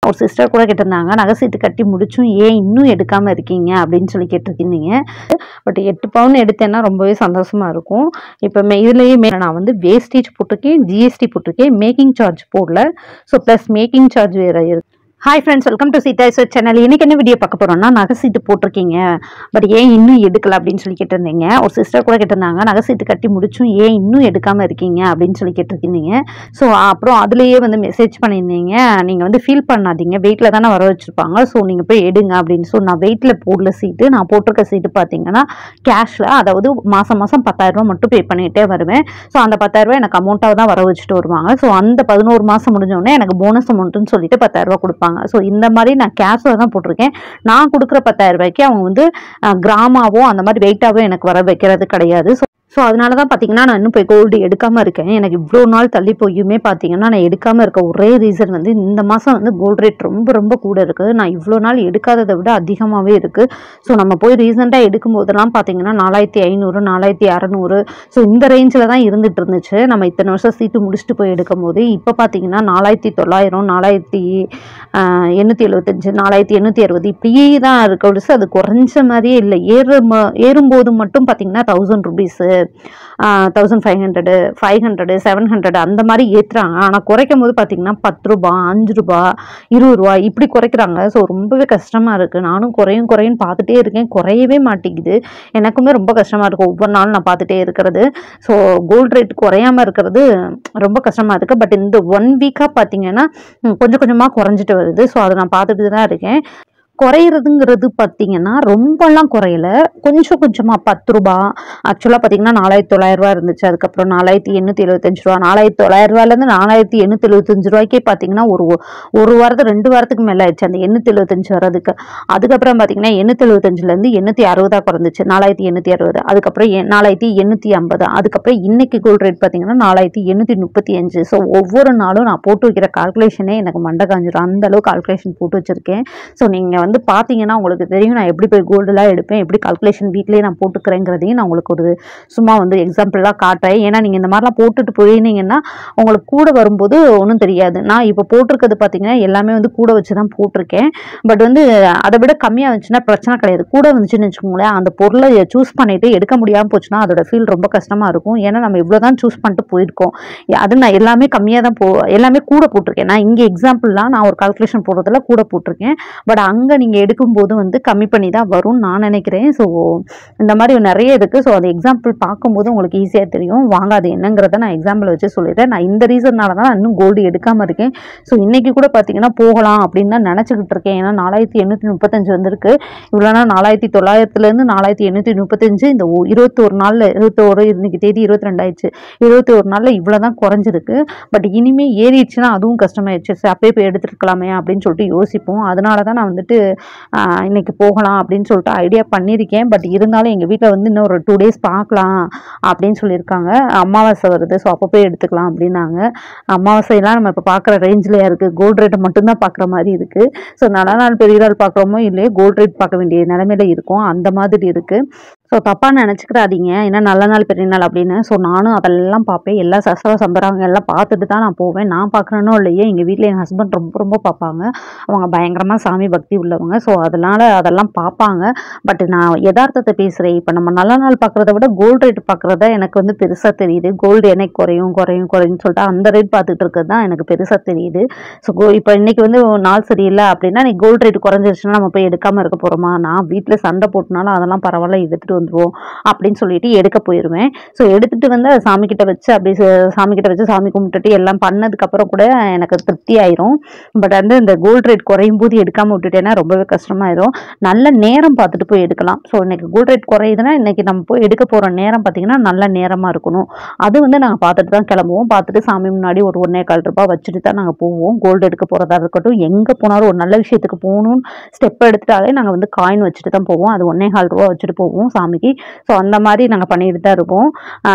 ஒரு சிஸ்டர் கூட கேட்டிருந்தாங்க நகை சீட்டு கட்டி முடிச்சும் ஏன் இன்னும் எடுக்காமல் இருக்கீங்க அப்படின்னு சொல்லி கேட்டிருக்கீங்க பட் எட்டு பவுன் எடுத்தேன்னா ரொம்பவே சந்தோஷமா இருக்கும் இப்போ மே இதுலேயே மே நான் வந்து வேஸ்டேஜ் போட்டிருக்கேன் ஜிஎஸ்டி போட்டிருக்கேன் மேக்கிங் சார்ஜ் போடல ஸோ ப்ளஸ் மேக்கிங் சார்ஜ் வேறு இருக்கு hi friends welcome to Seetha இசோ சேனல் இன்னைக்கு என்ன வீடியோ பார்க்க போறோம்னா நகை சீட்டு போட்டிருக்கீங்க பட் ஏன் இன்னும் எடுக்கல அப்படின்னு சொல்லி கேட்டிருந்தீங்க ஒரு சிஸ்டர் கூட கேட்டிருந்தாங்க நகை சீட்டு கட்டி முடிச்சும் ஏன் இன்னும் எடுக்காம இருக்கீங்க அப்படின்னு சொல்லி கேட்டிருக்கீங்க ஸோ அப்புறம் அதுலேயே வந்து மெசேஜ் பண்ணியிருந்தீங்க நீங்கள் வந்து ஃபீல் பண்ணாதீங்க வெயிட்டில் தானே வர வச்சுருப்பாங்க ஸோ நீங்கள் போய் எடுங்க அப்படின்னு ஸோ நான் வெயிட்டில் போடல சீட்டு நான் போட்டிருக்க சீட்டு பார்த்தீங்கன்னா கேஷில் அதாவது மாதம் மாதம் பத்தாயிரரூபா மட்டும் பே பண்ணிகிட்டே வருவேன் ஸோ அந்த பத்தாயிரரூபா எனக்கு அமௌண்ட்டாக தான் வர வச்சுட்டு வருவாங்க ஸோ அந்த பதினோரு மாதம் முடிஞ்சோடனே எனக்கு போனஸ் அமௌண்ட்டுன்னு சொல்லிட்டு பத்தாயிரரூபா கொடுப்பாங்க ஸோ இந்த மாதிரி நான் கேஷில் தான் போட்டிருக்கேன் நான் கொடுக்குற பத்தாயிரம் ரூபாய்க்கு அவங்க வந்து அஹ், கிராமாவோ அந்த மாதிரி வெயிட்டாவோ எனக்கு வர வைக்கிறது கிடையாது ஸோ ஸோ அதனால தான் பார்த்தீங்கன்னா நான் இன்னும் போய் கோல்டு எடுக்காமல் இருக்கேன் எனக்கு இவ்வளோ நாள் தள்ளி போயுமே பார்த்தீங்கன்னா நான் எடுக்காமல் இருக்க ஒரே ரீசன் வந்து இந்த மாதம் வந்து கோல்டு ரேட் ரொம்ப ரொம்ப கூட இருக்குது நான் இவ்வளோ நாள் எடுக்காததை விட அதிகமாகவே இருக்குது ஸோ நம்ம போய் ரீசெண்டாக எடுக்கும் போதெல்லாம் பார்த்தீங்கன்னா நாலாயிரத்தி ஐநூறு நாலாயிரத்தி அறநூறு ஸோ இந்த ரேஞ்சில் தான் இருந்துட்டு இருந்துச்சு நம்ம இத்தனை வருஷம் சீட்டு முடிச்சுட்டு போய் எடுக்கும் போது இப்போ பார்த்தீங்கன்னா நாலாயிரத்தி தொள்ளாயிரம் நாலாயிரத்தி எண்ணூற்றி எழுபத்தஞ்சு நாலாயிரத்தி எண்ணூற்றி அறுபது இப்படியே தான் இருக்க ஒழிச்சு அது குறைஞ்ச மாதிரியே இல்லை ஏறு ஏறும்போது மட்டும் பார்த்தீங்கன்னா thousand rupees thousand five hundred five hundred seven hundred அந்த மாதிரி ஏற்றுறாங்க ஆனால் குறைக்கும் போது பார்த்தீங்கன்னா பத்து ரூபா அஞ்சு ரூபா இருபது ரூபா இப்படி குறைக்கிறாங்க ஸோ ரொம்பவே கஷ்டமாக இருக்குது நானும் குறையும் குறையும் பார்த்துட்டே இருக்கேன் குறையவே மாட்டேங்குது எனக்குமே ரொம்ப கஷ்டமாக இருக்குது ஒவ்வொரு நாளும் நான் பார்த்துட்டே இருக்கிறது ஸோ கோல்டு ரேட் குறையாம இருக்கிறது ரொம்ப கஷ்டமாக இருக்குது பட் இந்த ஒன் வீக்காக பார்த்தீங்கன்னா ம், கொஞ்சம் கொஞ்சமாக குறைஞ்சிட்டு வருது ஸோ அதை நான் பார்த்துட்டு தான் இருக்கேன் குறையிறதுங்கிறது பார்த்தீங்கன்னா ரொம்பலாம் குறையல கொஞ்சம் கொஞ்சமாக பத்து ரூபா ஆக்சுவலாக பார்த்தீங்கன்னா நாலாயிரத்தி தொள்ளாயிரரூவா இருந்துச்சு அதுக்கப்புறம் நாலாயிரத்தி எண்ணூற்றி எழுபத்தஞ்சு ரூபா நாலாயிரத்தி தொள்ளாயிரரூவாலேருந்து நாலாயிரத்தி எண்ணூற்றி எழுபத்தஞ்சு ரூபாய்க்கே பார்த்தீங்கன்னா ஒரு ஒரு வாரத்து ரெண்டு வாரத்துக்கு மேலே ஆயிடுச்சு அந்த எண்ணூற்றி எழுபத்தஞ்சு வரதுக்கு அதுக்கப்புறம் பார்த்தீங்கன்னா எண்ணூற்றி எழுபத்தஞ்சிலேருந்து எண்ணூற்றி அறுபதாக குறைஞ்சிச்சு நாலாயிரத்தி எண்ணூற்றி அறுபது அதுக்கப்புறம் எ- நாலாயிரத்தி எண்ணூற்றி ஐம்பது அதுக்கப்புறம் இன்னைக்கு கோல்ட் ரேட் பார்த்தீங்கன்னா நாலாயிரத்தி எண்ணூற்றி முப்பத்தி அஞ்சு ஸோ ஒவ்வொரு நாளும் நான் போட்டு வைக்கிற கால்குலேஷனே எனக்கு மண்டை காஞ்சிடும் அந்த அளவு கால்குலேஷன் போட்டு வச்சிருக்கேன் ஸோ நீங்கள் வந்து பார்த்தீங்கன்னா உங்களுக்கு தெரியும் நான் எப்படி போய் கோல்டுலாம் எடுப்பேன் எப்படி கால்குலேஷன் வீட்லேயே நான் போட்டுக்கிறேங்கிறதையும் நான் உங்களுக்கு ஒரு சும்மா வந்து எக்ஸாம்பிளாக காட்டுறேன் ஏன்னா நீங்கள் இந்த மாதிரிலாம் போட்டுட்டு போயிருந்தீங்கன்னா உங்களுக்கு கூட வரும்போது ஒன்றும் தெரியாது நான் இப்போ போட்டிருக்கிறது பார்த்தீங்கன்னா எல்லாமே வந்து கூட வச்சு தான் போட்டிருக்கேன் பட் வந்து அதை விட கம்மியாக வந்துச்சுன்னா பிரச்சனை கிடையாது கூட வந்துச்சுன்னு வச்சுக்கோங்களேன் அந்த பொருளை சூஸ் பண்ணிட்டு எடுக்க முடியாமல் போச்சுன்னா அதோட ஃபீல் ரொம்ப கஷ்டமாக இருக்கும் ஏன்னா நம்ம இவ்வளோ தான் சூஸ் பண்ணிட்டு போயிருக்கோம் அது நான் எல்லாமே கம்மியாக தான் போ எல்லாமே கூட போட்டிருக்கேன் நான் இங்கே எக்ஸாம்பிள்லாம் நான் ஒரு கால்குலேஷன் போடுறதுல கூட போட்டிருக்கேன் பட் அங்கே நீங்கள் எடுக்கும்போது வந்து கம்மி பண்ணி தான் வரும்னு நான் நினைக்கிறேன் ஸோ இந்த மாதிரி நிறைய இருக்குது ஸோ அது எக்ஸாம்பிள் பார்க்கும்போது உங்களுக்கு ஈஸியாக தெரியும் வாங்க அது என்னங்கிறத நான் எக்ஸாம்பிள் வச்சு சொல்லிடுறேன் நான் இந்த ரீசன்னால தான் நான் இன்னும் கோல்டு எடுக்காமல் இருக்கேன் ஸோ இன்னைக்கு கூட பார்த்தீங்கன்னா போகலாம் அப்படின்னு தான் நினச்சிக்கிட்டு இருக்கேன் ஏன்னா நாலாயிரத்தி எண்ணூற்றி முப்பத்தஞ்சு வந்திருக்கு இவ்வளோனா நாலாயிரத்தி தொள்ளாயிரத்துலேருந்து நாலாயிரத்தி எண்ணூற்றி முப்பத்தஞ்சு இந்த ஒ- இருபத்தோரு நாளில் இருபத்தோரு இன்னைக்கு தேதி இருபத்தி ரெண்டாயிடுச்சு இருபத்தி ஒரு நாளில் இவ்வளோ தான் குறைஞ்சிருக்கு பட் இனிமே ஏறிடுச்சுன்னா அதுவும் கஷ்டமாயிடுச்சு சரி அப்படியே போய் எடுத்துருக்கலாமே அப்படின்னு சொல்லிட்டு யோசிப்போம் அதனால தான் நான் வந்துட்டு ஆஹ், இன்னைக்கு போகலாம் அப்படின்னு சொல்லிட்டு ஐடியா பண்ணியிருக்கேன் பட் இருந்தாலும் எங்கள் வீட்டில் வந்து இன்னும் ஒரு டூ டேஸ் பார்க்கலாம் அப்படின்னு சொல்லியிருக்காங்க அமாவாசை வருது ஸோ அப்போ போய் எடுத்துக்கலாம் அப்படின்னாங்க அமாவாசையெல்லாம் நம்ம இப்போ பார்க்குற ரேஞ்சில் இருக்குது கோல்டு ரேட்டை மட்டும்தான் பார்க்குற மாதிரி இருக்குது ஸோ நல்ல நாள் பெரிய நாள் பார்க்குறோமோ இல்லையோ கோல்டு ரேட் பார்க்க வேண்டிய நிலமையில இருக்கும் அந்த மாதிரி இருக்குது ஸோ தப்பாக நினச்சிக்கிறாதீங்க ஏன்னா நல்ல நாள் பெரிய நாள் அப்படின்னு ஸோ நானும் அதெல்லாம் பார்ப்பேன் எல்லா சசவ சம்பராங்க எல்லாம் பார்த்துட்டு தான் நான் போவேன் நான் பார்க்குறேனோ இல்லையே எங்கள் வீட்டில் என் ஹஸ்பண்ட் ரொம்ப ரொம்ப பார்ப்பாங்க அவங்க பயங்கரமாக சாமி பக்தி உள்ளவங்க ஸோ அதனால அதெல்லாம் பார்ப்பாங்க பட் நான் யதார்த்தத்தை பேசுகிறேன் இப்போ நம்ம நல்ல நாள் பார்க்குறத விட கோல்டு ரேட் பார்க்குறத எனக்கு வந்து பெருசாக தெரியுது கோல்டு எனக்கு குறையும் குறையும் குறையும் சொல்லிட்டு அந்த ரேட் பார்த்துட்டு இருக்கிறது தான் எனக்கு பெருசாக தெரியுது ஸோ கோ இப்போ இன்னைக்கு வந்து ஒரு நாள் சரியில்லை அப்படின்னா நீ கோல்டு ரேட் குறைஞ்சிருச்சுன்னா நம்ம போய் எடுக்காமல் இருக்க போகிறோமா நான் வீட்டில் சண்டை போட்டனாலும் அதெல்லாம் பரவாயில்ல எடுத்துகிட்டு வந்துருவோம் அப்படின்னு சொல்லிட்டு எடுக்க போயிடுவேன் ஸோ எடுத்துகிட்டு வந்து அதை சாமி கிட்ட வச்சு அப்படியே ச- சாமி கிட்ட வச்சு சாமி கும்பிட்டுட்டு எல்லாம் பண்ணதுக்கப்புறம் கூட எனக்கு திருப்தி ஆயிரும் பட் வந்து இந்த கோல்டு ரேட் குறையும் போது எடுக்காமல் விட்டுட்டேன்னா ரொம்பவே கஷ்டமாயிரும் நல்ல நேரம் பார்த்துட்டு போய் எடுக்கலாம் ஸோ இன்னைக்கு கோல்டு ரேட் குறையுதுன்னா இன்னைக்கு நம்ம போய் எடுக்க போகிற நேரம் பார்த்தீங்கன்னா நல்ல நேரமாக இருக்கணும் அது வந்து நாங்கள் பார்த்துட்டு தான் கிளம்புவோம் பார்த்துட்டு சாமி முன்னாடி ஒரு ஒன்றே கால் ரூபாய் வச்சுட்டு தான் நாங்கள் போவோம் கோல்டு எடுக்க போகிறதா இருக்கட்டும் எங்கே போனாலும் ஒரு நல்ல விஷயத்துக்கு போகணும்னு ஸ்டெப் எடுத்துட்டாலே நாங்கள் வந்து காயின் வச்சுட்டு தான் போவோம் அது ஒன்றே கால் ரூபா வச்சுட்டு போவோம் சாமிக்கு ஸோ அந்த மாதிரி நாங்கள் பண்ணிட்டு தான் இருக்கோம்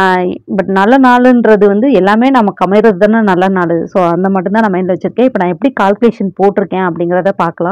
பட் நல்ல நாளுன்றது வந்து எல்லாமே நமக்கு அமைகிறது தானே நல்ல நாள் ஸோ அந்த மட்டும்தான் நான் மைண்டில் வச்சுருக்கேன் இப்போ நான் எப்படி கால்குலேஷன் போட்டிருக்கேன் அப்படிங்கிறத பார்க்கலாம்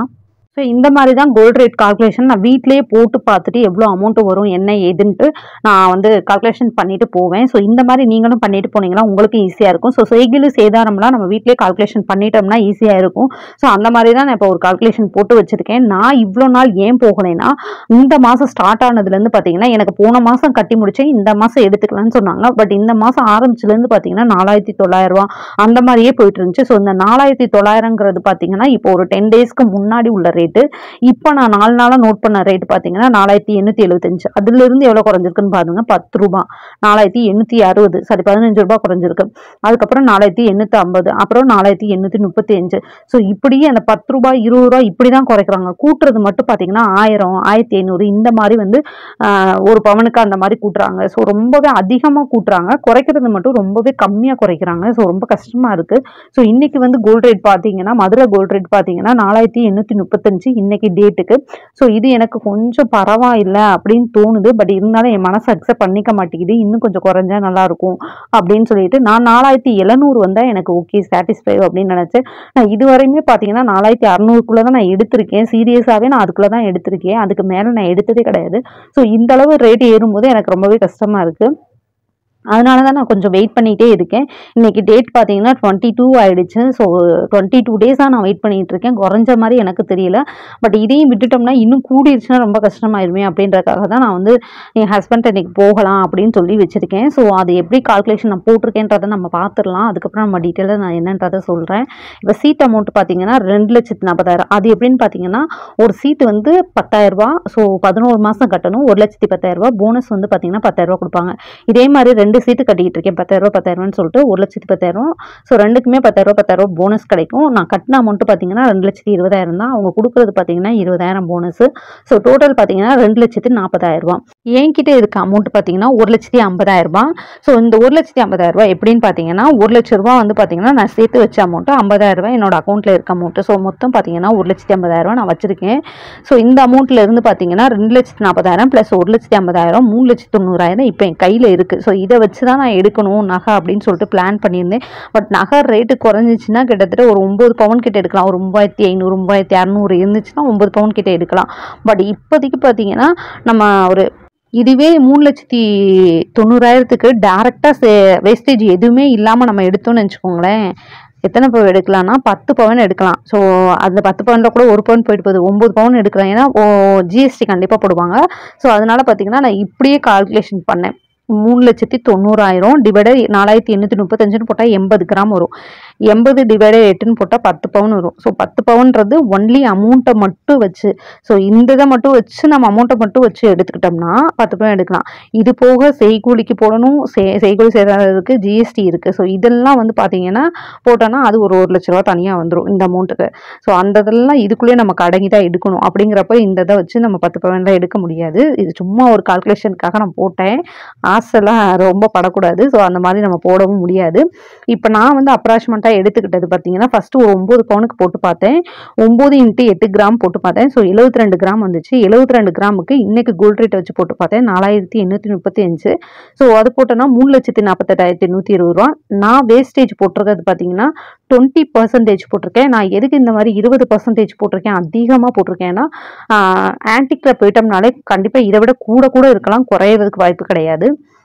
ஸோ இந்த மாதிரி தான் கோல்ட் ரேட் கால்குலேஷன் நான் வீட்லேயே போட்டு பார்த்துட்டு எவ்வளோ அமௌண்ட் வரும் என்ன ஏதுன்ட்டு நான் வந்து கால்குலேஷன் பண்ணிட்டு போவேன் ஸோ இந்த மாதிரி நீங்களும் பண்ணிட்டு போனீங்கன்னா உங்களுக்கு ஈஸியாக இருக்கும் ஸோ செய்கிலு சேதாரம்லாம் நம்ம வீட்லேயே கால்குலேஷன் பண்ணிட்டோம்னா ஈஸியாக இருக்கும் ஸோ அந்த மாதிரி தான் நான் இப்போ ஒரு கால்குலேஷன் போட்டு வச்சிருக்கேன் நான் இவ்வளோ நாள் ஏன் போகலைன்னா இந்த மாதம் ஸ்டார்ட் ஆனதுலேருந்து பார்த்தீங்கன்னா எனக்கு போன மாதம் கட்டி முடிச்சேன் இந்த மாதம் எடுத்துக்கலாம்னு சொன்னாங்க பட் இந்த மாதம் ஆரம்பிச்சுலேருந்து பார்த்தீங்கன்னா நாலாயிரத்தி தொள்ளாயிரம் ரூபா அந்த மாதிரியே போயிட்டு இருந்துச்சு ஸோ இந்த நாலாயிரத்தி தொள்ளாயிரங்கிறது பார்த்தீங்கன்னா இப்போ ஒரு டென் டேஸ்க்கு முன்னாடி உள்ள ரேட்டு இப்போ நான் நாலு நாளாக நோட் பண்ண ரேட் பார்த்தீங்கன்னா நாலாயிரத்தி எண்ணூற்றி எழுபத்தஞ்சு அதுலேருந்து எவ்வளோ குறைஞ்சிருக்குன்னு பாருங்க பத்து ரூபா நாலாயிரத்தி எண்ணூற்றி அறுபது சாரி பதினஞ்சு ரூபாய் குறைஞ்சிருக்கு அதுக்கப்புறம் நாலாயிரத்தி எண்ணூற்றி ஐம்பது அப்புறம் நாலாயிரத்தி எண்ணூற்றி முப்பத்தி அஞ்சு ஸோ இப்படியே அந்த பத்து ரூபாய் இருபது ரூபாய் இப்படி தான் குறைக்கிறாங்க கூட்டுறது மட்டும் பார்த்தீங்கன்னா ஆயிரம் ஆயிரத்தி ஐநூறு இந்த மாதிரி வந்து ஆஹ், ஒரு பவனுக்கு அந்த மாதிரி கூட்டுறாங்க ஸோ ரொம்பவே அதிகமாக கூட்டுறாங்க குறைக்கிறது மட்டும் ரொம்பவே கம்மியாக குறைக்கிறாங்க ஸோ ரொம்ப கஷ்டமாக இருக்குது ஸோ இன்னைக்கு வந்து கோல்ட் ரேட் பார்த்தீங்கன்னா மதுரை கோல்ட் ரேட் பார்த்தீங்கன்னா நாலாயிரத்தி எண்ணூற்றி முப்பத்தஞ்சு இன்னைக்கு டேட்டுக்கு ஸோ இது எனக்கு கொஞ்சம் பரவாயில்லை அப்படின்னு தோணுது பட் இருந்தாலும் என் மனசு அக்செப்ட் பண்ணிக்க மாட்டேங்குது இன்னும் கொஞ்சம் குறைஞ்சா நல்லா இருக்கும் அப்படின்னு சொல்லிட்டு நான் நாலாயிரத்தி எழுநூறு வந்தால் எனக்கு ஓகே சாட்டிஸ்ஃபை அப்படின்னு நினச்சேன் நான் இது வரையுமே பார்த்தீங்கன்னா நாலாயிரத்தி அறநூறுக்குள்ளே தான் நான் எடுத்திருக்கேன் சீரியஸாகவே நான் அதுக்குள்ளே தான் எடுத்திருக்கேன் அதுக்கு மேலே நான் எடுத்ததே கிடையாது ஸோ இந்த அளவு ரேட் ஏறும்போது எனக்கு ரொம்பவே கஷ்டமாக இருக்குது அதனால தான் நான் கொஞ்சம் வெயிட் பண்ணிகிட்டே இருக்கேன் இன்னைக்கு டேட் பார்த்தீங்கன்னா டுவெண்ட்டி டூ ஆயிடுச்சு ஸோ டுவெண்ட்டி டூ டேஸாக நான் வெயிட் பண்ணிட்டு இருக்கேன் குறைஞ்ச மாதிரி எனக்கு தெரியல பட் இதையும் விட்டுட்டோம்னா இன்னும் கூடிருச்சுன்னா ரொம்ப கஷ்டமாயிருமே அப்படின்றக்காக தான் நான் வந்து என் ஹஸ்பண்ட் இன்னைக்கு போகலாம் அப்படின்னு சொல்லி வச்சுருக்கேன் ஸோ அது எப்படி கால்குலேஷன் நான் போட்டிருக்கேன்றதை நம்ம பார்த்துடலாம் அதுக்கப்புறம் நம்ம டீட்டெயிலாக நான் என்னன்றதை சொல்கிறேன் இப்போ சீட் அமௌண்ட் பார்த்தீங்கன்னா ரெண்டு லட்சத்து நாற்பதாயிரம் அது எப்படின்னு பார்த்தீங்கன்னா ஒரு சீட்டு வந்து பத்தாயிரரூபா ஸோ பதினோரு மாதம் கட்டணும் ஒரு லட்சத்தி பத்தாயிரரூபா போனஸ் வந்து பார்த்தீங்கன்னா பத்தாயிரரூபா கொடுப்பாங்க இதே மாதிரி ரெண்டு சீட்டு கட்டிக்கிட்டு இருக்கேன் பத்தாயிரரூபா பத்தாயிரரூபான்னு சொல்லிட்டு ஒரு லட்சத்தி பத்தாயிரம் ஸோ ரெண்டுக்குமே பத்தாயிரரூபா பத்தாயிரரூபா போனஸ் கிடைக்கும் நான் கட்டின அமௌண்ட்டு பார்த்தீங்கன்னா ரெண்டு லட்சத்தி இருபதாயிரம் தான் அவங்க கொடுக்குறது பார்த்தீங்கன்னா இருபதாயிரம் போனஸ் ஸோ டோட்டல் பார்த்தீங்கன்னா ரெண்டு லட்சத்தி நாற்பதாயிரம் ரூபா என்கிட்ட இருக்க அமௌண்ட் பார்த்தீங்கன்னா ஒரு லட்சத்தி ஐம்பதாயிரம் ரூபாய் ஸோ இந்த ஒரு லட்சத்தி ஐம்பதாயிரம் ரூபாய் எப்படின்னு பார்த்தீங்கன்னா ஒரு லட்ச ரூபா வந்து பார்த்தீங்கன்னா நான் சேர்த்து வச்ச அமௌண்ட்டு ஐம்பதாயிரம் ரூபாய் என்னோட அக்கௌண்ட்டில் இருக்க அமௌண்ட்டு ஸோ மொத்தம் பார்த்தீங்கன்னா ஒரு லட்சத்தி ஐம்பதாயிரம் ரூபாய் நான் வச்சிருக்கேன் ஸோ இந்த அமௌண்ட்ல இருந்து பார்த்தீங்கன்னா ரெண்டு லட்சத்தி நாற்பதாயிரம் ப்ளஸ் ஒரு லட்சத்தி ஐம்பதாயிரம் மூணு லட்சத்தி தொண்ணூறாயிரம் இப்போ என் கையில் இருக்குது ஸோ இதை வச்சு தான் நான் எடுக்கணும் நகை அப்படின்னு சொல்லிட்டு பிளான் பண்ணியிருந்தேன் பட் நகை ரேட்டு குறைஞ்சிச்சுன்னா கிட்டத்தட்ட ஒரு ஒம்பது பவுன் கிட்ட எடுக்கலாம் ஒரு ஒம்பதாயிரத்தி ஐநூறு ஒம்பதாயிரத்தி அறநூறு இருந்துச்சுன்னா ஒம்பது பவுன் கிட்ட எடுக்கலாம் பட் இப்போதைக்கு பார்த்தீங்கன்னா நம்ம ஒரு இதுவே மூணு லட்சத்தி தொண்ணூறாயிரத்துக்கு டேரெக்டாக வேஸ்டேஜ் எதுவுமே இல்லாமல் நம்ம எடுத்தோம்னு வச்சுக்கோங்களேன் எத்தனை பவுன் எடுக்கலாம்னா பத்து பவுன் எடுக்கலாம் ஸோ அந்த பத்து பவுனில் கூட ஒரு பவுன் போயிட்டு போகுது ஒம்பது பவுன் எடுக்கலாம் ஏன்னா ஜிஎஸ்டி கண்டிப்பாக போடுவாங்க ஸோ அதனால பார்த்தீங்கன்னா நான் இப்படியே கால்குலேஷன் பண்ணேன் மூணு லட்சத்தி தொண்ணூறாயிரம் டிவைடட் நாலாயிரத்தி எண்ணூற்றி முப்பத்தஞ்சுன்னு போட்டால் எண்பது கிராம் வரும் எண்பது டிவைடட் எட்டுன்னு போட்டால் பத்து பவுன் வரும் ஸோ பத்து பவுன்றது ஒன்லி அமௌண்ட்டை மட்டும் வச்சு ஸோ இந்த இதை மட்டும் வச்சு நம்ம அமௌண்ட்டை மட்டும் வச்சு எடுத்துக்கிட்டோம்னா பத்து பவுன் எடுக்கலாம் இது போக செய்கூலிக்கு போடணும் செ செய்கூலி சேதாரத்துக்கு ஜிஎஸ்டி இருக்குது ஸோ இதெல்லாம் வந்து பார்த்தீங்கன்னா போட்டோன்னா அது ஒரு ஒரு லட்ச ரூபா தனியாக வந்துடும் இந்த அமௌண்ட்டுக்கு ஸோ அந்த இதெல்லாம் இதுக்குள்ளேயே நமக்கு அடங்கி தான் எடுக்கணும் அப்படிங்கிறப்ப இந்த இதை வச்சு நம்ம பத்து பவுன்லாம் எடுக்க முடியாது இது சும்மா ஒரு கால்குலேஷனுக்காக நான் போட்டேன் ஆசைலாம் ரொம்ப படக்கூடாது ஸோ அந்த மாதிரி நம்ம போடவும் முடியாது இப்போ நான் வந்து அப்ராக்சிமேட்டாக எடுத்துக்கிட்டது பார்த்தீங்கன்னா ஃபஸ்ட்டு ஒரு ஒம்பது பவுனுக்கு போட்டு பார்த்தேன் ஒம்பது இன்ட்டு எட்டு கிராம் போட்டு பார்த்தேன் ஸோ எழுபத்தி ரெண்டு கிராம் வந்துச்சு எழுபத்தி ரெண்டு கிராமுக்கு இன்னைக்கு கோல்ட் ரேட் வச்சு போட்டு பார்த்தேன் நாலாயிரத்தி எண்ணூற்றி முப்பத்தி அஞ்சு ஸோ அது போட்டோன்னா மூணு லட்சத்தி நாற்பத்தெட்டாயிரத்தி நூற்றி இருபது ரூபா நான் வேஸ்டேஜ் போட்டிருக்கிறது பார்த்தீங்கன்னா டுவெண்ட்டி பர்சன்டேஜ் போட்டிருக்கேன் நான் எதுக்கு இந்த மாதிரி இருபது பர்சன்டேஜ் போட்டிருக்கேன் அதிகமாக போட்டிருக்கேன்னா ஆன்டிக்கில் போயிட்டோம்னாலே கண்டிப்பாக இதை விட கூட கூட இருக்கலாம் குறையிறதுக்கு வாய்ப்பு கிடையாது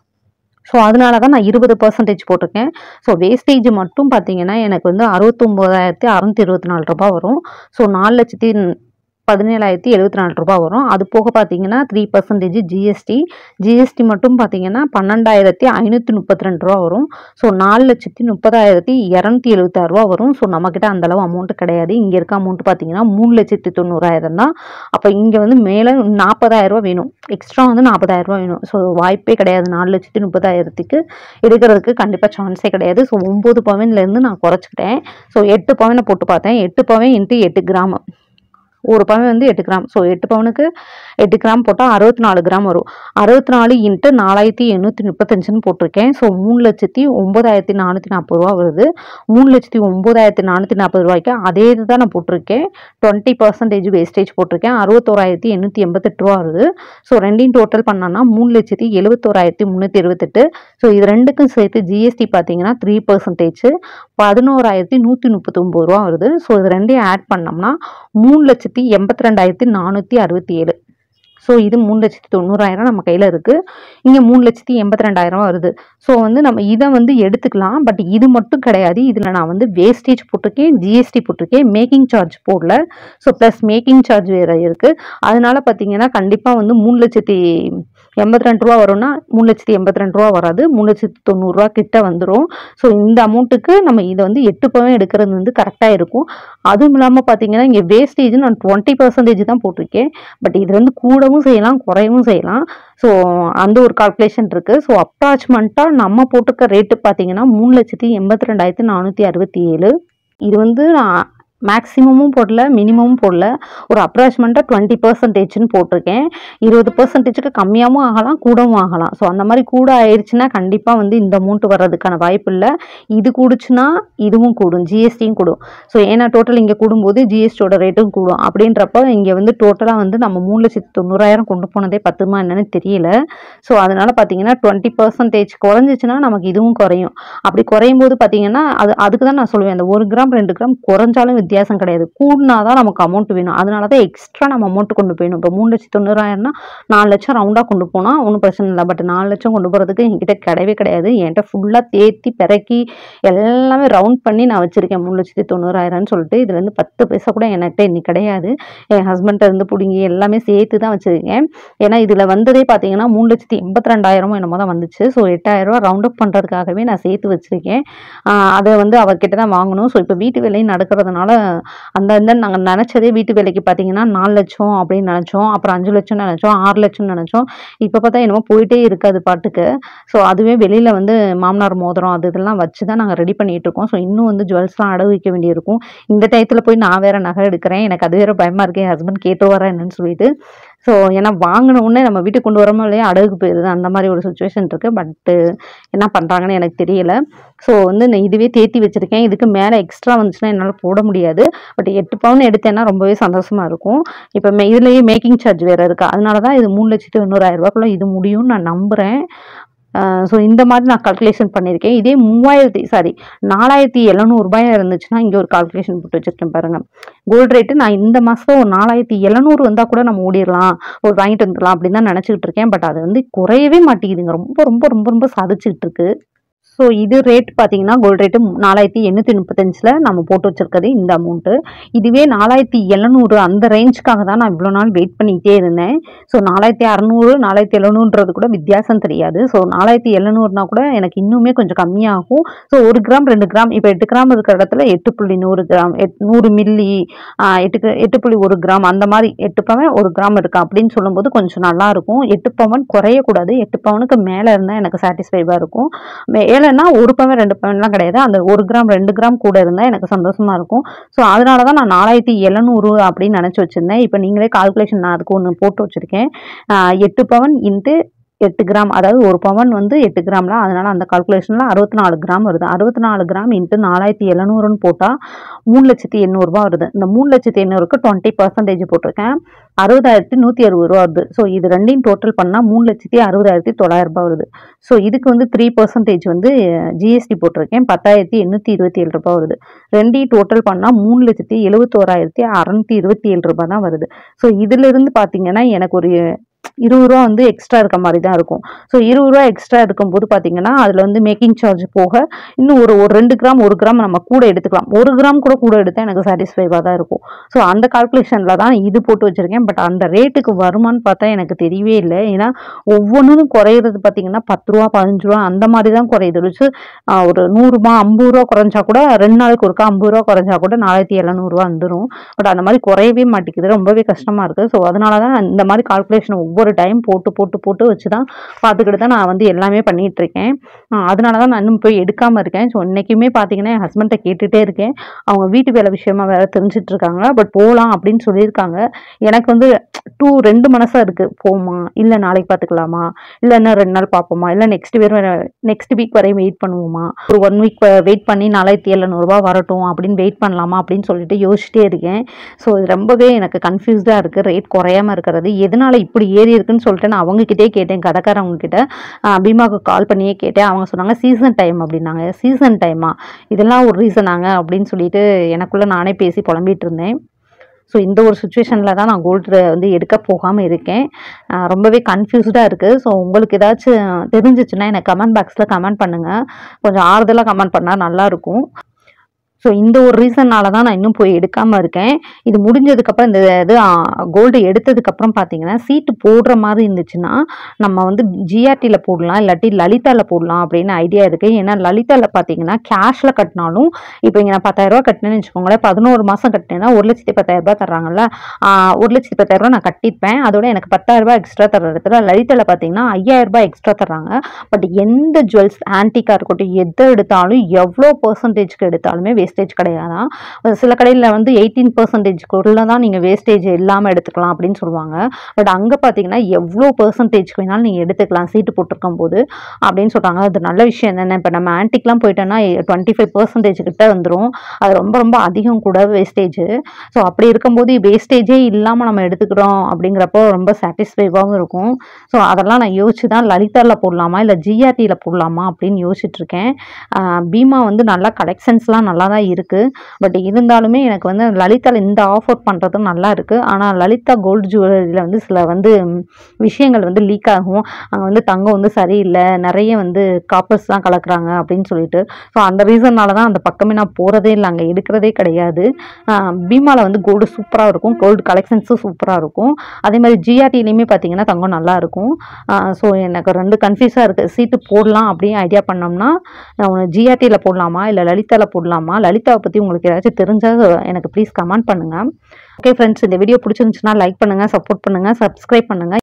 ஸோ அதனால தான் நான் இருபது பர்சன்டேஜ் போட்டிருக்கேன் ஸோ வேஸ்டேஜ் மட்டும் பார்த்தீங்கன்னா எனக்கு வந்து அறுபத்தொம்போதாயிரத்தி அறநூற்றி இருபத்தி நாலு ரூபாய் வரும் ஸோ நாலு லட்சத்தி பதினேழாயிரத்தி எழுபத்தி நாலு ரூபாய் வரும் அது போக பார்த்தீங்கன்னா த்ரீ பர்சன்டேஜ் ஜிஎஸ்டி ஜிஎஸ்டி மட்டும் பார்த்தீங்கன்னா பன்னெண்டாயிரத்தி ஐநூற்றி முப்பத்தி ரெண்டு ரூபா வரும் ஸோ நாலு லட்சத்தி முப்பதாயிரத்தி இரநூத்தி எழுபத்தாறு ரூபா வரும் ஸோ நம்மக்கிட்ட அந்தளவு அமௌண்ட் கிடையாது இங்கே இருக்க அமௌண்ட் பார்த்தீங்கன்னா மூணு லட்சத்தி தொண்ணூறாயிரம் தான் அப்போ இங்கே வந்து மேலே நாற்பதாயிரம் ரூபா வேணும் எக்ஸ்ட்ரா வந்து நாற்பதாயிரம் ரூபா வேணும் ஸோ வாய்ப்பே கிடையாது நாலு லட்சத்தி முப்பதாயிரத்துக்கு எடுக்கிறதுக்கு கண்டிப்பாக சான்ஸே கிடையாது ஸோ ஒம்பது பவன்லேருந்து நான் குறைச்சிக்கிட்டேன் ஸோ எட்டு பவனை போட்டு பார்த்தேன் எட்டு பவன் இன்ட்டு எட்டு கிராம் ஒரு பவன் வந்து எட்டு கிராம் ஸோ எட்டு பவனுக்கு எட்டு கிராம் போட்டால் அறுபத்தி நாலு கிராம் வரும் அறுபத்தி நாலு இன்ட்டு நாலாயிரத்தி எண்ணூற்றி முப்பத்தஞ்சுன்னு போட்டிருக்கேன் ஸோ மூணு லட்சத்தி ஒம்பதாயிரத்தி நானூற்றி நாற்பது ரூபா வருது மூணு லட்சத்தி ஒம்பதாயிரத்தி நானூற்றி நாற்பது ரூபாய்க்கு அதே இது தான் நான் போட்டிருக்கேன் டுவெண்ட்டி பர்சன்டேஜ் வேஸ்டேஜ் போட்டிருக்கேன் அறுபத்தோராயிரத்தி எண்ணூற்றி எண்பத்தெட்டு ரூபா வருது ஸோ ரெண்டையும் டோட்டல் பண்ணோன்னா மூணு லட்சத்தி எழுபத்தோராயிரத்தி முந்நூற்றி இருபத்தெட்டு ஸோ இது ரெண்டுக்கும் சேர்த்து ஜிஎஸ்டி பார்த்தீங்கன்னா த்ரீ பர்சன்டேஜ் பதினோராயிரத்தி நூற்றி முப்பத்தொம்பது ரூபா வருது ஸோ இது ரெண்டையும் ஆட் பண்ணோம்னா மூணு லட்சத்தி லட்சத்தி எண்பத்தி ரெண்டாயிரத்தி நானூற்றி அறுபத்தி ஏழு ஸோ இது மூணு லட்சத்தி தொண்ணூறாயிரம் நம்ம கையில் இருக்குது இங்கே மூணு லட்சத்தி எண்பத்தி ரெண்டாயிரம் வருது ஸோ வந்து நம்ம இதை வந்து எடுத்துக்கலாம் பட் இது மட்டும் கிடையாது இதில் நான் வந்து வேஸ்டேஜ் போட்டிருக்கேன் ஜிஎஸ்டி போட்டிருக்கேன் மேக்கிங் சார்ஜ் போடல ஸோ ப்ளஸ் மேக்கிங் சார்ஜ் வேறு இருக்குது அதனால பார்த்தீங்கன்னா கண்டிப்பாக வந்து மூணு லட்சத்தி எண்பத்தி ரெண்டு ரூபா வரும்னா மூணு லட்சத்தி எண்பத்தி ரெண்டு ரூபா வராது மூணு லட்சத்தி தொண்ணூறுரூவா கிட்ட வந்துடும் ஸோ இந்த அமௌண்ட்டுக்கு நம்ம இதை வந்து எட்டு பவன் எடுக்கிறது வந்து கரெக்டாக இருக்கும் அதுவும் இல்லாமல் பார்த்தீங்கன்னா இங்கே வேஸ்டேஜ் நான் டுவெண்ட்டி பர்சன்டேஜ் தான் போட்டிருக்கேன் பட் இது வந்து கூடவும் செய்யலாம் குறையவும் செய்யலாம் ஸோ அந்த ஒரு கால்குலேஷன் இருக்குது ஸோ அப்ராச்மெண்ட்டாக நம்ம போட்டிருக்க ரேட்டு பார்த்தீங்கன்னா மூணு லட்சத்தி எண்பத்தி ரெண்டாயிரத்தி நானூற்றி அறுபத்தி ஏழு இது வந்து நான் மேக்ஸிமமும் போடல மினிமமும் போடல ஒரு அப்ராச்மெண்ட்டாக டுவெண்ட்டி பர்சன்டேஜ்னு போட்டிருக்கேன் இருபது பர்சன்டேஜுக்கு கம்மியாகவும் ஆகலாம் கூடவும் ஆகலாம் ஸோ அந்த மாதிரி கூட ஆயிடுச்சுன்னா கண்டிப்பாக வந்து இந்த அமௌண்ட் வர்றதுக்கான வாய்ப்பு இல்லை இது கூடுச்சுன்னா இதுவும் கூடும் ஜிஎஸ்டியும் கூடும் ஸோ ஏன்னா டோட்டல் இங்கே கூடும்போது ஜிஎஸ்டியோட ரேட்டும் கூடும் அப்படின்றப்ப இங்கே வந்து டோட்டலாக வந்து நம்ம மூணு லட்சத்தி தொண்ணூறாயிரம் கொண்டு போனதே பத்துமா என்னன்னு தெரியல ஸோ அதனால பார்த்தீங்கன்னா டுவெண்ட்டி பர்சன்டேஜ் குறைஞ்சிச்சுன்னா நமக்கு இதுவும் குறையும் அப்படி குறையும் போது பார்த்தீங்கன்னா அது அதுக்கு தான் நான் சொல்லுவேன் அந்த ஒரு கிராம் ரெண்டு கிராம் குறைஞ்சாலும் வித்தியாசம் கிடையாது கூடினா தான் நமக்கு அமௌண்ட் வேணும் அதனால தான் எக்ஸ்ட்ரா நம்ம அமௌண்ட் கொண்டு போயணும் இப்போ மூணு லட்சத்தி தொண்ணூறாயிரம்னா நாலு லட்சம் ரவுண்டாக கொண்டு போனால் ஒன்றும் பிரச்சனை இல்லை பட் நாலு லட்சம் கொண்டு போகிறதுக்கு என்கிட்ட கிடையவே கிடையாது என்கிட்ட ஃபுல்லாக தேத்தி பிறக்கி எல்லாமே ரவுண்ட் பண்ணி நான் வச்சுருக்கேன் மூணு லட்சத்தி தொண்ணூறாயிரம்னு சொல்லிட்டு இதுலேருந்து பத்து பைசா கூட என்கிட்ட இன்னைக்கு கிடையாது என் ஹஸ்பண்ட்ட இருந்து பிடுங்கி எல்லாமே சேர்த்து தான் வச்சுருக்கேன் ஏன்னா இதில் வந்ததே பார்த்தீங்கன்னா மூணு லட்சத்தி எண்பத்தி ரெண்டாயிரமும் என்னமோ தான் வந்துச்சு ஸோ எட்டாயிரரூவா ரவுண்ட் அப் பண்ணுறதுக்காகவே நான் சேர்த்து வச்சுருக்கேன் அதை வந்து அவர்கிட்ட தான் வாங்கணும் ஸோ இப்போ வீட்டு வேலையும் நடக்கிறதுனால அந்த அந்த நாங்கள் நினச்சதே வீட்டு வேலைக்கு பார்த்தீங்கன்னா நாலு லட்சம் அப்படின்னு நினச்சோம் அப்புறம் அஞ்சு லட்சம் நினச்சோம் ஆறு லட்சம்னு நினச்சோம் இப்போ பார்த்தா என்னமோ போயிட்டே இருக்குது அது பாட்டுக்கு ஸோ அதுவே வெளியில் வந்து மாமனார் மோதிரம் அது இதெல்லாம் வச்சு தான் நாங்கள் ரெடி பண்ணிட்டு இருக்கோம் ஸோ இன்னும் வந்து ஜுவல்ஸ்லாம் அடகு வைக்க வேண்டியிருக்கும் இந்த டயத்தில் போய் நான் வேற நகை எடுக்கிறேன் எனக்கு அது வேற பயமாக இருக்கு என் ஹஸ்பண்ட் கேட்டு வரேன் என்னன்னு சொல்லிட்டு ஸோ ஏன்னா வாங்கின உடனே நம்ம வீட்டுக்கு கொண்டு வரோமோ இல்லையா அடகுக்கு போயிடுது அந்த மாதிரி ஒரு சுச்சுவேஷன் இருக்குது பட்டு என்ன பண்ணுறாங்கன்னு எனக்கு தெரியல ஸோ வந்து நான் இதுவே தேத்தி வச்சுருக்கேன் இதுக்கு மேலே எக்ஸ்ட்ரா வந்துச்சுன்னா என்னால் போட முடியாது பட் எட்டு பவுன் எடுத்தேன்னா ரொம்பவே சந்தோஷமாக இருக்கும் இப்போ மே இதுலேயே மேக்கிங் சார்ஜ் வேறு இருக்குது அதனால தான் இது மூணு லட்சத்து தொண்ணூறாயிரம் ரூபாய்க்குள்ள இது முடியும்னு நான் நம்புகிறேன் ஸோ இந்த மாதிரி நான் கால்குலேஷன் பண்ணியிருக்கேன் இதே மூவாயிரத்தி சாரி நாலாயிரத்தி எழுநூறுபாயா இருந்துச்சுன்னா இங்கே ஒரு கால்குலேஷன் போட்டு வச்சுருக்கேன் பாருங்கள் கோல்டு ரேட்டு நான் இந்த மாதம் ஒரு நாலாயிரத்தி எழுநூறு வந்தால் கூட நம்ம ஓடிடலாம் ஒரு வாங்கிட்டு வந்துடலாம் அப்படின்னு தான் நினச்சிக்கிட்டு இருக்கேன் பட் அது வந்து குறையவே மாட்டேங்குதுங்க ரொம்ப ரொம்ப ரொம்ப ரொம்ப சாதிச்சுக்கிட்டு இருக்கு ஸோ இது ரேட் பார்த்தீங்கன்னா கோல்டு ரேட்டு நாலாயிரத்தி எண்ணூற்றி முப்பத்தஞ்சில் நம்ம போட்டு வச்சிருக்கிறது இந்த அமௌண்ட்டு இதுவே நாலாயிரத்தி எழுநூறு அந்த ரேஞ்சுக்காக தான் நான் இவ்வளோ நாள் வெயிட் பண்ணிக்கிட்டே இருந்தேன் ஸோ நாலாயிரத்தி அறநூறு நாலாயிரத்தி எழுநூறுன்றது கூட வித்தியாசம் தெரியாது ஸோ நாலாயிரத்தி எழுநூறுனா கூட எனக்கு இன்னுமே கொஞ்சம் கம்மியாகும் ஸோ ஒரு கிராம் ரெண்டு கிராம் இப்போ எட்டு கிராம் இருக்கிற இடத்துல எட்டு புள்ளி நூறு கிராம் எட் நூறு மில்லி ஆஹ் எட்டு க- எட்டு புள்ளி ஒரு கிராம் அந்த மாதிரி எட்டு பவன் ஒரு கிராம் இருக்கு அப்படின்னு சொல்லும்போது கொஞ்சம் நல்லா இருக்கும் எட்டு பவன் குறையக்கூடாது எட்டு பவனுக்கு மேலே இருந்தால் எனக்கு சாட்டிஸ்ஃபைவாக இருக்கும் மேலேன்னா ஒரு பவன் ரெண்டு பவன்லாம் கிடையாது அந்த ஒரு கிராம் ரெண்டு கிராம் கூட இருந்தால் எனக்கு சந்தோஷமா இருக்கும் ஸோ அதனால தான் நான் நாலாயிரத்தி எழுநூறு அப்படின்னு நினச்சி வச்சுருந்தேன் இப்போ நீங்களே கால்குலேஷன் நான் அதுக்கு ஒன்று போட்டு வச்சுருக்கேன் எட்டு பவன் இன்ட்டு எட்டு கிராம் அதாவது ஒரு பவன் வந்து எட்டு கிராம்ல அதனால அந்த கால்குலேஷனில் அறுபத்தி நாலு கிராம் வருது அறுபத்தி நாலு கிராம் இன்ட்டு நாலாயிரத்தி எழுநூறுன்னு போட்டால் மூணு லட்சத்தி எண்ணூறுபா வருது இந்த மூணு லட்சத்தி எண்ணூறுக்கு டுவெண்ட்டி பர்சன்டேஜ் போட்டிருக்கேன் அறுபதாயிரத்தி நூற்றி அறுபது ரூபா வருது ஸோ இது ரெண்டையும் டோட்டல் பண்ணால் மூணு லட்சத்தி அறுபதாயிரத்தி தொள்ளாயிரம் ரூபாய் வருது ஸோ இதுக்கு வந்து த்ரீ பர்சன்டேஜ் வந்து ஜிஎஸ்டி போட்டிருக்கேன் பத்தாயிரத்தி எண்ணூற்றி இருபத்தி ஏழு ரூபாய் வருது ரெண்டையும் டோட்டல் பண்ணால் மூணு லட்சத்தி எழுபத்தோராயிரத்தி அறநூற்றி இருபத்தி ஏழு ரூபாய் தான் வருது ஸோ இதிலிருந்து பார்த்தீங்கன்னா எனக்கு ஒரு இருபது ரூபா வந்து எக்ஸ்ட்ரா இருக்க மாதிரி தான் இருக்கும் ஸோ இருபது ரூபா எக்ஸ்ட்ரா இருக்கும்போது பார்த்தீங்கன்னா அதில் வந்து மேக்கிங் சார்ஜ் போக இன்னும் ஒரு ஒரு ரெண்டு கிராம் ஒரு கிராம் நம்ம கூட எடுத்துக்கலாம் ஒரு கிராம் கூட கூட எடுத்தால் எனக்கு சாட்டிஸ்ஃபைவாக தான் இருக்கும் ஸோ அந்த கால்குலேஷனில் தான் இது போட்டு வச்சுருக்கேன் பட் அந்த ரேட்டுக்கு வருமான்னு பார்த்தா எனக்கு தெரியவே இல்லை ஏன்னா ஒவ்வொன்றும் குறையிறது பார்த்தீங்கன்னா பத்து ரூபா பதினஞ்சு ரூபா அந்த மாதிரி தான் குறையுது வச்சு ஒரு நூறுரூபா ஐம்பது ரூபா குறைஞ்சா கூட ரெண்டு நாளைக்கு ஒருக்கா ஐம்பது ரூபா குறைஞ்சா கூட நாலாயிரத்தி எழுநூறுவா வந்துடும் பட் அந்த மாதிரி குறையவே மாட்டேங்குது ரொம்பவே கஷ்டமாக இருக்குது ஸோ அதனால தான் நான் இந்த மாதிரி கால்குலேஷன் ஒவ்வொரு டைம் போட்டு போட்டு போட்டு வச்சு தான் பார்த்துக்கிட்டு தான் நான் வந்து எல்லாமே பண்ணிட்டு இருக்கேன் ஆஹ் அதனால தான் நான் இன்னும் போய் எடுக்காமல் இருக்கேன் ஸோ இன்றைக்குமே பார்த்தீங்கன்னா என் ஹஸ்பண்ட்டை கேட்டுகிட்டே இருக்கேன் அவங்க வீட்டு வேலை விஷயமா வேற தெரிஞ்சிட்டு இருக்காங்க பட் போகலாம் அப்படின்னு சொல்லியிருக்காங்க எனக்கு வந்து டூ ரெண்டு மனசாக இருக்குது போமா இல்லை நாளைக்கு பார்த்துக்கலாமா இல்லை இன்னும் ரெண்டு நாள் பார்ப்போமா இல்லை நெக்ஸ்ட் வேறு நெக்ஸ்ட் வீக் வரையும் வெயிட் பண்ணுவோமா ஒரு ஒன் வீக் வெயிட் பண்ணி நாலாயிரத்தி எழுநூறுபா வரட்டும் அப்படின்னு வெயிட் பண்ணலாமா அப்படின்னு சொல்லிட்டு யோசிச்சிட்டே இருக்கேன் ஸோ இது ரொம்பவே எனக்கு கன்ஃபியூஸ்டாக இருக்குது ரேட் குறையாம இருக்கிறது எதனால இப்படி ஏறி இருக்குன்னு சொல்லிட்டு நான் அவங்கக்கிட்டே கேட்டேன் கடைக்காரவங்க கிட்ட ஆஹ் பீமாவுக்கு கால் பண்ணியே கேட்டேன் அவங்க சொன்னாங்க சீசன் டைம் அப்படின்னாங்க சீசன் டைமா இதெல்லாம் ஒரு ரீசனாங்க அப்படின்னு சொல்லிட்டு எனக்குள்ளே நானே பேசி புலம்பிட்டு இருந்தேன் ஸோ இந்த ஒரு சுச்சுவேஷனில் தான் நான் கோல்டு வந்து எடுக்க போகாமல் இருக்கேன் ஆஹ் ரொம்பவே கன்ஃபியூஸ்டாக இருக்குது ஸோ உங்களுக்கு ஏதாச்சும் தெரிஞ்சிச்சுன்னா எனக்கு கமெண்ட் பாக்ஸில் கமெண்ட் பண்ணுங்கள் கொஞ்சம் ஆறுதலாக கமெண்ட் பண்ணால் நல்லாயிருக்கும் ஸோ இந்த ஒரு ரீசன்னால தான் நான் இன்னும் போய் எடுக்காமல் இருக்கேன் இது முடிஞ்சதுக்கப்புறம் இந்த இது கோல்டு எடுத்ததுக்கப்புறம் பார்த்தீங்கன்னா சீட்டு போடுற மாதிரி இருந்துச்சுன்னா நம்ம வந்து ஜிஆர்டியில் போடலாம் இல்லாட்டி லலிதாவில் போடலாம் அப்படின்னு ஐடியா இருக்குது ஏன்னா லலிதாவில் பார்த்தீங்கன்னா கேஷில் கட்டினாலும் இப்போ இங்கே நான் பத்தாயிரரூபா கட்டினேன்னு வச்சுக்கோங்களேன் பதினோரு மாதம் கட்டினேன்னா ஒரு லட்சத்தி பத்தாயிரரூபா தர்றாங்கல்ல ஆஹ் ஒரு லட்சத்தி பத்தாயிரரூபா நான் கட்டிப்பேன் அதோட எனக்கு பத்தாயிரரூபா எக்ஸ்ட்ரா தர இடத்துல லலிதாவில் பார்த்தீங்கன்னா ஐயாயிரரூபா எக்ஸ்ட்ரா தர்றாங்க பட் எந்த ஜுவல்ஸ் ஆன்டிக்காக இருக்கட்டும் எதை எடுத்தாலும் எவ்வளோ பர்சன்டேஜ்க்கு எடுத்தாலுமே வேஸ்டேஜ் கிடையாதான் சில கடையில் வந்து எயிட்டீன் பர்சன்டேஜ்க்குள்ள தான் நீங்கள் வேஸ்டேஜ் இல்லாமல் எடுத்துக்கலாம் அப்படின்னு சொல்லுவாங்க பட் அங்கே பார்த்தீங்கன்னா எவ்வளோ பர்சன்டேஜ்க்கு வேணாலும் நீங்கள் எடுத்துக்கலாம் சீட்டு போட்டிருக்கும் போது அப்படின்னு சொல்கிறாங்க அது நல்ல விஷயம் தானே இப்போ நம்ம ஆன்டிக்லாம் போயிட்டோன்னா டுவெண்ட்டி ஃபைவ் பர்சன்டேஜ் கிட்ட வந்துடும் அது ரொம்ப ரொம்ப அதிகம் கூட வேஸ்டேஜ் ஸோ அப்படி இருக்கும்போது வேஸ்டேஜே இல்லாமல் நம்ம எடுத்துக்கிறோம் அப்படிங்கிறப்போ ரொம்ப சாட்டிஸ்ஃபைவாகவும் இருக்கும் ஸோ அதெல்லாம் நான் யோசிச்சு தான் லலிதாவில் போடலாமா இல்லை ஜிஆர்டியில் போடலாமா அப்படின்னு யோசிச்சுட்டு இருக்கேன் ஆஹ் பீமா வந்து நல்லா கலெக்ஷன்ஸ்லாம் நல்லா தான் இருக்குது பட் இருந்தாலுமே எனக்கு வந்து லலிதாவில் இந்த ஆஃபர் பண்ணுறதும் நல்லா இருக்குது ஆனால் லலிதா கோல்டு ஜுவல்லரியில் வந்து சில வந்து ம், விஷயங்கள் வந்து லீக் ஆகும் அங்கே வந்து தங்கம் வந்து சரியில்லை நிறைய வந்து காப்பர்ஸ் தான் கலக்குறாங்க அப்படின்னு சொல்லிட்டு ஸோ அந்த ரீசன்னால தான் அந்த பக்கமே நான் போகிறதே இல்லை அங்கே எடுக்கிறதே கிடையாது பீமாவில் வந்து கோல்டு சூப்பராக இருக்கும் கோல்டு கலெக்ஷன்ஸும் சூப்பராக இருக்கும் அதே மாதிரி ஜிஆர்டிலையுமே பார்த்தீங்கன்னா தங்கம் நல்லா இருக்கும் ஸோ எனக்கு ரெண்டு கன்ஃபியூஸாக இருக்குது சீட்டு போடலாம் அப்படின்னு ஐடியா பண்ணோம்னா நான் ஜிஆர்டியில் போடலாமா இல்லை லலிதாவில் போடலாமா லலிதாவை பற்றி உங்களுக்கு ஏதாச்சும் தெரிஞ்சால் எனக்கு ப்ளீஸ் கமெண்ட் பண்ணுங்கள் ஓகே ஃப்ரெண்ட்ஸ் இந்த வீடியோ பிடிச்சிருந்துச்சுன்னா லைக் பண்ணுங்கள் சப்போர்ட் பண்ணுங்கள் சப்ஸ்கிரைப் பண்ணுங்கள்